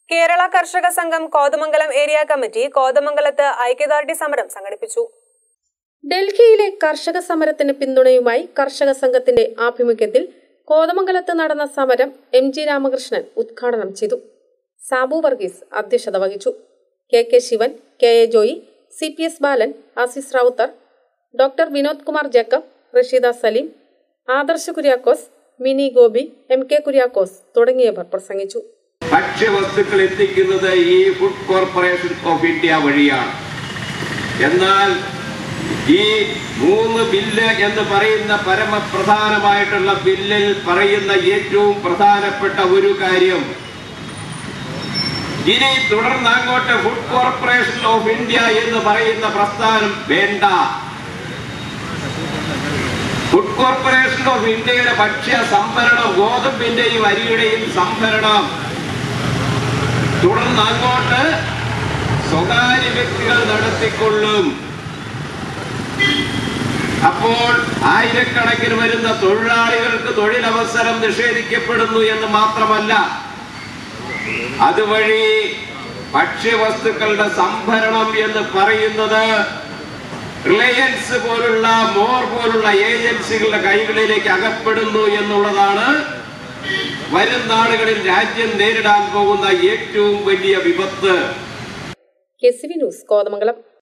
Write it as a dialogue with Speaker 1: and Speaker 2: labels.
Speaker 1: കേരള കർഷക സംഘം Kothamangalam area committee കോതമംഗലത്ത് ഐക്യദാർഢ്യ സമരം സംഘടിപ്പിച്ചു
Speaker 2: ഡൽഹിയിലെ കർഷക സമരത്തിന് പിന്തുണയുമായി കർഷക സംഘത്തിന്റെ ആഭിമുഖ്യത്തിൽ കോതമംഗലത്ത് നടന്ന സമരം എം ജി രാമകൃഷ്ണൻ ഉദ്ഘാടനം ചെയ്തു സാബു വർഗീസ് അധ്യക്ഷത വഹിച്ചു K K Sivan K A Joy C P S Balan Azees Rawther doctor Vinod Kumar Jacob Rasheeda Saleem Adarsh Kuriakose Mini Gopi M K Kuriakose തുടങ്ങിയവർ പ്രസംഗിച്ചു
Speaker 3: ഭക്ഷ്യവസ്തുക്കൾ എത്തിക്കുന്നത് ഈ ഫുഡ് കോർപ്പറേഷൻ ഓഫ് ഇന്ത്യ വഴിയാണ് എന്നാൽ ഈ മൂന്ന് ബില്ല് എന്ന് പറയുന്ന പരമപ്രധാനമായിട്ടുള്ള ബില്ലിൽ പറയുന്ന ഏറ്റവും പ്രധാനപ്പെട്ട ഒരു കാര്യം ഇനി തുടർന്ന് അങ്ങോട്ട് ഫുഡ് കോർപ്പറേഷൻ ഓഫ് ഇന്ത്യ എന്ന് പറയുന്ന പ്രസ്ഥാനം വേണ്ട ഫുഡ് കോർപ്പറേഷൻ ഓഫ് ഇന്ത്യയുടെ ഭക്ഷ്യ സംഭരണം ഗോതമ്പിന്റെയും അരിയുടെയും സംഭരണം തുടർന്ന് അങ്ങോട്ട് സ്വകാര്യ വ്യക്തികൾ നടത്തിക്കൊള്ളും അപ്പോൾ ആയിരക്കണക്കിന് വരുന്ന തൊഴിലാളികൾക്ക് തൊഴിലവസരം നിഷേധിക്കപ്പെടുന്നു എന്ന് മാത്രമല്ല അതുവഴി ഭക്ഷ്യവസ്തുക്കളുടെ സംഭരണം എന്ന് പറയുന്നത് റിലയൻസ് പോലുള്ള മോർ പോലുള്ള ഏജൻസികളുടെ കൈകളിലേക്ക് അകപ്പെടുന്നു എന്നുള്ളതാണ് വരും നാളുകളിൽ രാജ്യം നേരിടാൻ പോകുന്ന ഏറ്റവും വലിയ വിപത്ത്
Speaker 2: K C V news Kothamangalam